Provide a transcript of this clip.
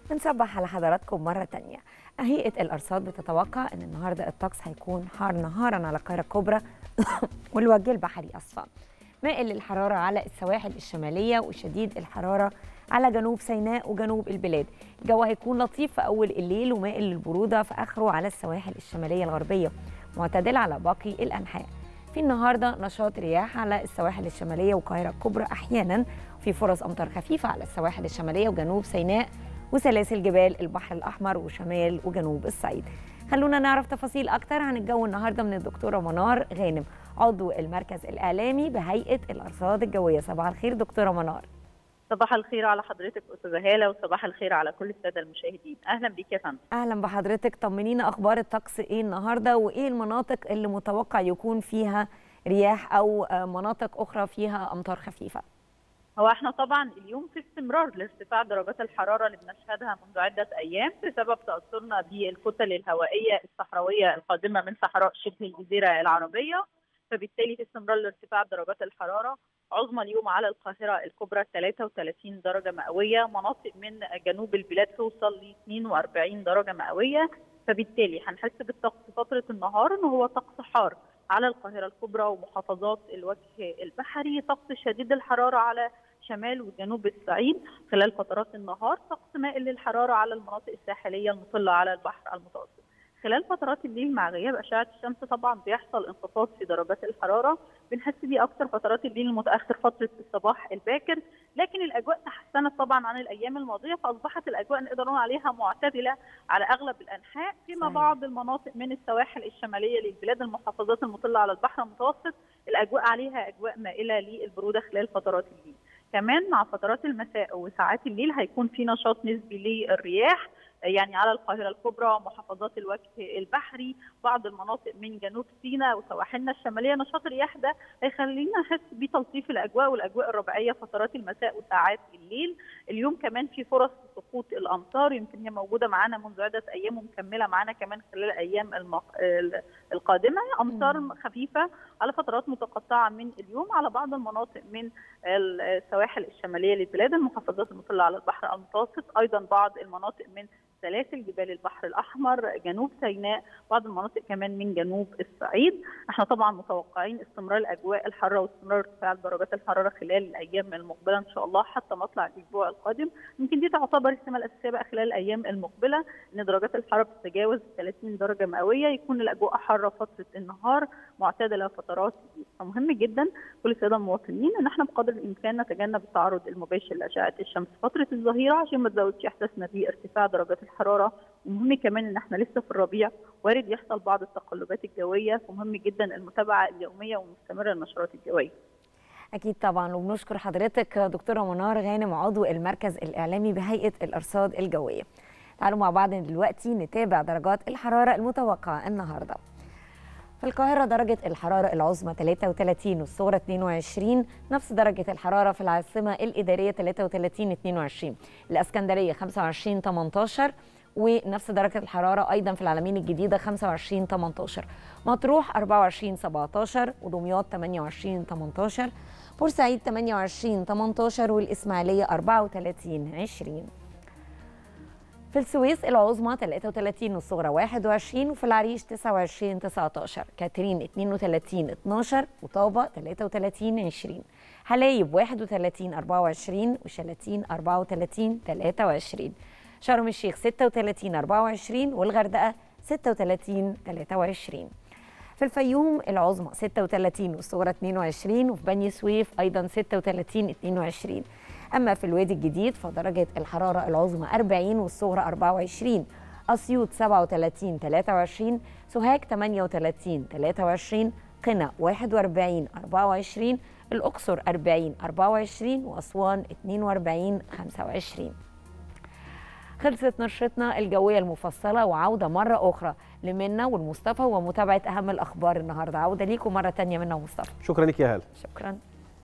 بنصبح على حضراتكم مرة تانية هيئة الأرصاد بتتوقع أن النهاردة الطقس هيكون حار نهارا على القاهرة الكبرى والوجه البحري أصفى مائل للحرارة على السواحل الشمالية وشديد الحرارة على جنوب سيناء وجنوب البلاد الجو هيكون لطيف في أول الليل ومائل للبرودة في آخره على السواحل الشمالية الغربية معتدل على باقي الأنحاء في النهارده نشاط رياح على السواحل الشماليه والقاهره الكبرى احيانا في فرص امطار خفيفه على السواحل الشماليه وجنوب سيناء وسلاسل جبال البحر الاحمر وشمال وجنوب الصعيد خلونا نعرف تفاصيل اكتر عن الجو النهارده من الدكتوره منار غانم عضو المركز الاعلامي بهيئه الارصاد الجويه صباح الخير دكتوره منار صباح الخير على حضرتك استاذه هاله وصباح الخير على كل الساده المشاهدين اهلا بيك يا فندم اهلا بحضرتك طمنينا اخبار الطقس ايه النهارده وايه المناطق اللي متوقع يكون فيها رياح او مناطق اخرى فيها امطار خفيفه هو احنا طبعا اليوم في استمرار لارتفاع درجات الحراره اللي بنشهدها منذ عده ايام بسبب تاثرنا بالكتل الهوائيه الصحراويه القادمه من صحراء شبه الجزيره العربيه فبالتالي في استمرار لارتفاع درجات الحراره عظمى اليوم على القاهرة الكبرى 33 درجة مئوية مناطق من جنوب البلاد توصل ل 42 درجة مئوية فبالتالي هنحس بالطقس فترة النهار ان هو طقس حار على القاهرة الكبرى ومحافظات الوجه البحري طقس شديد الحرارة على شمال وجنوب الصعيد خلال فترات النهار طقس مائل للحرارة على المناطق الساحلية المطلة على البحر المتوسط خلال فترات الليل مع غياب اشعه الشمس طبعا بيحصل انخفاض في درجات الحراره بنحس بيه اكثر فترات الليل المتاخر فتره الصباح الباكر لكن الاجواء تحسنت طبعا عن الايام الماضيه فاصبحت الاجواء نقدر نقول عليها معتدله على اغلب الانحاء فيما صحيح. بعض المناطق من السواحل الشماليه للبلاد المحافظات المطله على البحر المتوسط الاجواء عليها اجواء مائله للبروده خلال فترات الليل كمان مع فترات المساء وساعات الليل هيكون في نشاط نسبي للرياح يعني على القاهره الكبرى محافظات الوجه البحري بعض المناطق من جنوب سيناء وسواحلنا الشماليه نشاط الرياح ده هيخلينا نحس بتلطيف الاجواء والاجواء الربيعيه فترات المساء وساعات الليل اليوم كمان في فرص سقوط الامطار يمكن هي موجوده معانا منذ عده ايام ومكمله معانا كمان خلال الايام المق... القادمه امطار خفيفه على فترات متقطعه من اليوم على بعض المناطق من السواحل الشماليه للبلاد المحافظات المطله على البحر المتوسط ايضا بعض المناطق من سلاسل جبال البحر الاحمر جنوب سيناء بعض المناطق كمان من جنوب الصعيد احنا طبعا متوقعين استمرار الاجواء الحاره واستمرار ارتفاع درجات الحراره خلال الايام المقبله ان شاء الله حتى مطلع الاسبوع القادم يمكن دي تعتبر السمه الاساسيه بقى خلال الايام المقبله ان درجات الحراره بتتجاوز 30 درجه مئويه يكون الاجواء حاره فتره النهار معتدله فترات فمهم جدا كل الساده المواطنين ان احنا بقدر الامكان نتجنب التعرض المباشر لاشعه الشمس فتره الظهيره عشان ما تزودش احساسنا بارتفاع درجات الحراره ومهم كمان ان احنا لسه في الربيع وارد يحصل بعض التقلبات الجويه ومهم جدا المتابعه اليوميه والمستمره للنشرات الجويه اكيد طبعا وبنشكر حضرتك دكتوره منار غانم عضو المركز الاعلامي بهيئه الارصاد الجويه تعالوا مع بعض دلوقتي نتابع درجات الحراره المتوقعه النهارده في القاهرة درجة الحرارة العظمى 33 والصغرى 22 نفس درجة الحرارة في العاصمة الإدارية 33 22 الإسكندرية 25 18 ونفس درجة الحرارة أيضا في العلمين الجديدة 25 18 مطروح 24 17 ودمياط 28 18 بورسعيد 28 18 والإسماعيلية 34 20 في السويس العظمى 33 والصغرى 21 وفي العريش 29 19 كاترين 32 12 وطابة 33 20 حلايب 31 24 وشلاتين 34 23 شرم الشيخ 36 24 والغردقة 36 23 في الفيوم العظمى 36 والصغرى 22 وفي بني سويف أيضا 36 22 أما في الوادي الجديد فدرجة الحرارة العظمى 40 والصغرى 24 أسيوط 37 23 سوهاج 38 23 قنا 41 24 الأقصر 40 24 وأسوان 42 25 خلصت نشرتنا الجوية المفصلة وعودة مرة أخرى لمنا والمصطفى ومتابعة أهم الأخبار النهاردة عودة ليكم مرة تانية منا ومصطفى شكرا لك يا هاله شكرا